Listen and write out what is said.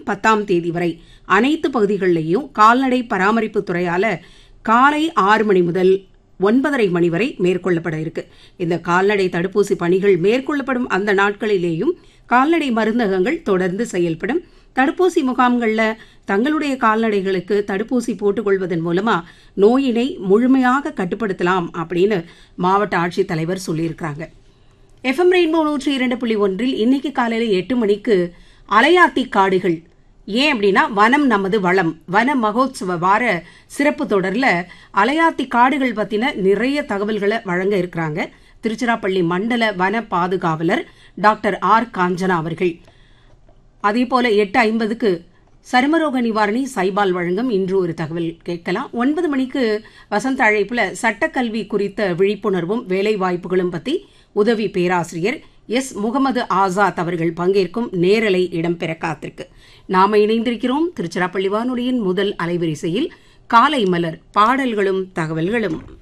பத்தாம் தேதி வரை அனைத்து பகுதிகளிலேயும் கால்நடை பராமரிப்பு துறையால காலை ஆறு மணி முதல் ஒன்பதரை மணி வரை மேற்கொள்ளப்பட இருக்கு இந்த கால்நடை தடுப்பூசி பணிகள் மேற்கொள்ளப்படும் அந்த நாட்களிலேயும் கால்நடை மருந்தகங்கள் தொடர்ந்து செயல்படும் தடுப்பூசி முகாம்களில் தங்களுடைய கால்நடைகளுக்கு தடுப்பூசி போட்டுக்கொள்வதன் மூலமா நோயினை முழுமையாக கட்டுப்படுத்தலாம் அப்படின்னு மாவட்ட ஆட்சித்தலைவர் சொல்லியிருக்கிறாங்க எஃப்எம் ரெயின்போ நூற்றி இரண்டு புள்ளி ஒன்றில் இன்னைக்கு காலையில் எட்டு மணிக்கு அலையாத்தி காடுகள் ஏன் அப்படின்னா வனம் நமது வளம் வன மகோத்சவ வார சிறப்பு தொடரில் அலையாத்தி காடுகள் பற்றின நிறைய தகவல்களை வழங்க இருக்கிறாங்க திருச்சிராப்பள்ளி மண்டல வன பாதுகாவலர் டாக்டர் ஆர் காஞ்சனா அவர்கள் அதே போல எட்டு ஐம்பதுக்கு சருமரோக நிவாரணி சைபால் வழங்கும் இன்று ஒரு தகவல் கேட்கலாம் ஒன்பது மணிக்கு வசந்த அழைப்புல சட்டக்கல்வி குறித்த விழிப்புணர்வும் வேலை வாய்ப்புகளும் பத்தி உதவி பேராசிரியர் எஸ் முகமது ஆசாத் அவர்கள் பங்கேற்கும் நேரலை இடம்பெற காத்திருக்கு நாம இணைந்திருக்கிறோம் திருச்சிராப்பள்ளி வானொலியின் முதல் அலைவரிசையில் காலை மலர் பாடல்களும் தகவல்களும்